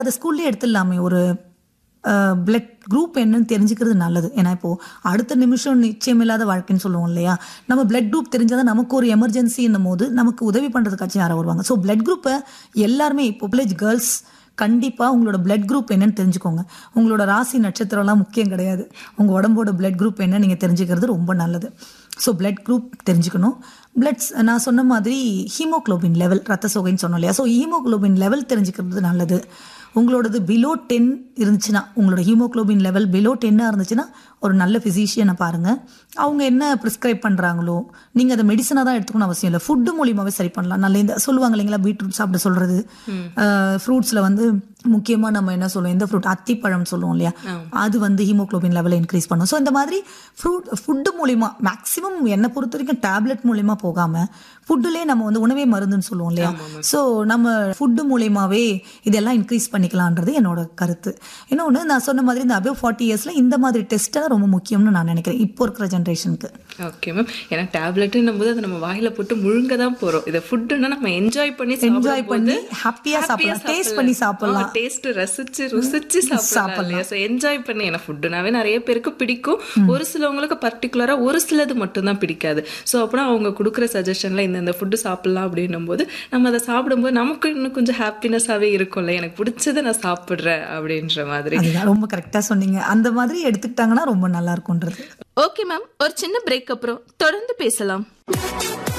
அது ஸ்கூல்லே எடுத்துடலாமே ஒரு பிளட் குரூப் என்னன்னு தெரிஞ்சுக்கிறது நல்லது ஏன்னா இப்போ அடுத்த நிமிஷம் நிச்சயமில்லாத வாழ்க்கைன்னு சொல்லுவோம் இல்லையா நம்ம பிளட் குரூப் தெரிஞ்சாதான் நமக்கு ஒரு எமர்ஜென்சின்னும் போது நமக்கு உதவி பண்றதுக்காச்சும் யாரோ வருவாங்க ஸோ பிளட் குரூப்பை எல்லாருமே இப்போ வில்லேஜ் கேர்ள்ஸ் கண்டிப்பா உங்களோட பிளட் குரூப் என்னன்னு தெரிஞ்சுக்கோங்க உங்களோட ராசி நட்சத்திரம்லாம் முக்கியம் கிடையாது உங்க உடம்போட பிளட் குரூப் என்ன நீங்க தெரிஞ்சுக்கிறது ரொம்ப நல்லது ஸோ பிளட் குரூப் தெரிஞ்சுக்கணும் பிளட்ஸ் நான் சொன்ன மாதிரி ஹீமோக்ளோபின் லெவல் ரத்த சோகைன்னு சொன்னோம் இல்லையா ஸோ ஹீமோக்ளோபின் லெவல் தெரிஞ்சுக்கிறது நல்லது உங்களோடது பிலோ டென் இருந்துச்சுன்னா உங்களோட ஹீமோக்ளோபின் லெவல் பிலோ டென்னாக இருந்துச்சுன்னா ஒரு நல்ல ஃபிசிஷியனை பாருங்கள் அவங்க என்ன ப்ரிஸ்கிரைப் பண்ணுறாங்களோ நீங்கள் அதை மெடிசனாக தான் எடுத்துக்கணும் அவசியம் இல்லை ஃபுட்டு மூலியமாகவே சரி பண்ணலாம் நல்ல இந்த சொல்லுவாங்க இல்லைங்களா பீட்ரூட் சாப்பிட சொல்கிறது ஃப்ரூட்ஸில் வந்து முக்கியமாக நம்ம என்ன சொல்லுவோம் எந்த ஃப்ரூட் அத்திப்பழம் சொல்லுவோம் இல்லையா அது வந்து ஹீமோக்ளோபின் லெவலை இன்க்ரீஸ் பண்ணும் ஸோ இந்த மாதிரி ஃப்ரூட் ஃபுட்டு மூலிமா மேக்ஸிமம் என்னை பொறுத்த வரைக்கும் டேப்லெட் மூலிமா போகாமல் ஃபுட்டுலேயே நம்ம வந்து உணவே மருந்துன்னு சொல்லுவோம் இல்லையா ஸோ நம்ம ஃபுட்டு மூலியமாவே இதெல்லாம் இன்க்ரீஸ் பண்ணிக்கலான்றது என்னோட கருத்து இன்னொன்று நான் சொன்ன மாதிரி இந்த அபவ் ஃபார்ட்டி இயர்ஸில் இந்த மாதிரி டெஸ்ட்டெல்லாம் ரொம்ப முக்கியம்னு நான் நினைக்கிறேன் இப்போ இருக்கிற ஜென்ரேஷனுக்கு ஓகே மேம் ஏன்னா டேப்லெட்டுன்னும் போது அதை நம்ம வாயில போட்டு முழுங்க தான் போறோம் இதை ஃபுட்டுன்னா நம்ம என்ஜாய் பண்ணி என்ஜாய் பண்ணி ஹாப்பியா சாப்பிடலாம் டேஸ்ட் பண்ணி சாப்பிடலாம் டேஸ்ட் ரசிச்சு ருசிச்சு சாப்பிடலாம் இல்லையா ஸோ என்ஜாய் பண்ணி ஏன்னா ஃபுட்டுனாவே நிறைய பேருக்கு பிடிக்கும் ஒரு சிலவங்களுக்கு பர்டிகுலரா ஒரு சிலது மட்டும்தான் பிடிக்காது ஸோ அப்புறம் அவங்க கொடுக்குற சஜஷன்ல இந்த இந்த ஃபுட்டு சாப்பிடலாம் அப்படின்னும் போது நம்ம அதை சாப்பிடும்போது நமக்கு இன்னும் கொஞ்சம் ஹாப்பினஸாவே இருக்கும்ல எனக்கு பிடிச்சதை நான் சாப்பிடுறேன் அப்படின்ற மாதிரி அதுதான் ரொம்ப கரெக்டாக சொன்னீங்க அந்த மாதிரி எடுத்துக்கிட்டாங்கன்னா ரொம்ப நல்லா இருக்கும்ன்றது ஓகே மேம் ஒரு சின்ன பிரேக் அப்புறம் தொடர்ந்து பேசலாம்